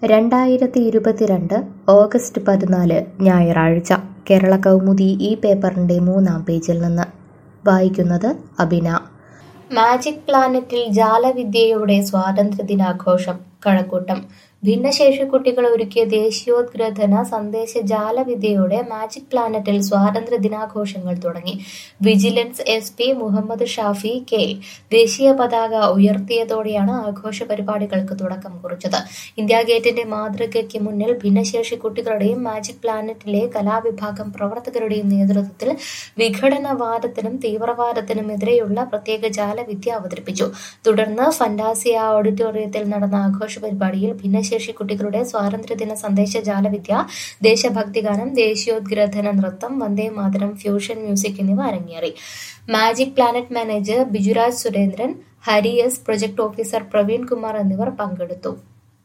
രണ്ടായിരത്തി ഇരുപത്തിരണ്ട് ഓഗസ്റ്റ് പതിനാല് ഞായറാഴ്ച കേരള കൗമുദി ഈ പേപ്പറിൻ്റെ മൂന്നാം പേജിൽ നിന്ന് വായിക്കുന്നത് അബിന മാജിക് പ്ലാനറ്റിൽ ജാലവിദ്യയുടെ സ്വാതന്ത്ര്യദിനാഘോഷം കഴക്കൂട്ടം ഭിന്നശേഷി കുട്ടികൾ ഒരുക്കിയ ദേശീയോദ്ഗ്രഥന സന്ദേശ ജാലവിദ്യയുടെ മാജിക് പ്ലാനറ്റിൽ സ്വാതന്ത്ര്യ ദിനാഘോഷങ്ങൾ തുടങ്ങി vigilance S P Muhammad Shafi K ദേശീയ പതാക ഉയർത്തിയതോടെയാണ് ആഘോഷ പരിപാടികൾക്ക് തുടക്കം കുറിച്ചത് ഇന്ത്യ ഗേറ്റിന്റെ മാതൃകയ്ക്ക് മുന്നിൽ ഭിന്നശേഷി കുട്ടികളുടെയും മാജിക് പ്ലാനറ്റിലെ കലാവിഭാഗം പ്രവർത്തകരുടെയും നേതൃത്വത്തിൽ വിഘടനവാദത്തിനും തീവ്രവാദത്തിനും എതിരെയുള്ള പ്രത്യേക ജാലവിദ്യ അവതരിപ്പിച്ചു തുടർന്ന് ഫന്റാസിയ ഓഡിറ്റോറിയത്തിൽ നടന്ന ആഘോഷ പരിപാടിയിൽ ഭിന്നശേഷി കുട്ടികളുടെ സ്വാതന്ത്ര്യദിന സന്ദേശ ജാലവിദ്യ ദേശഭക്തിഗാനം ദേശീയോദ്ഗ്രഥന നൃത്തം വന്ദേ മാതരം ഫ്യൂഷൻ മ്യൂസിക് എന്നിവ അരങ്ങേറി magic planet manager Bijuraj Surendran Hari S project officer Praveen Kumar എന്നിവർ പങ്കെടുത്തു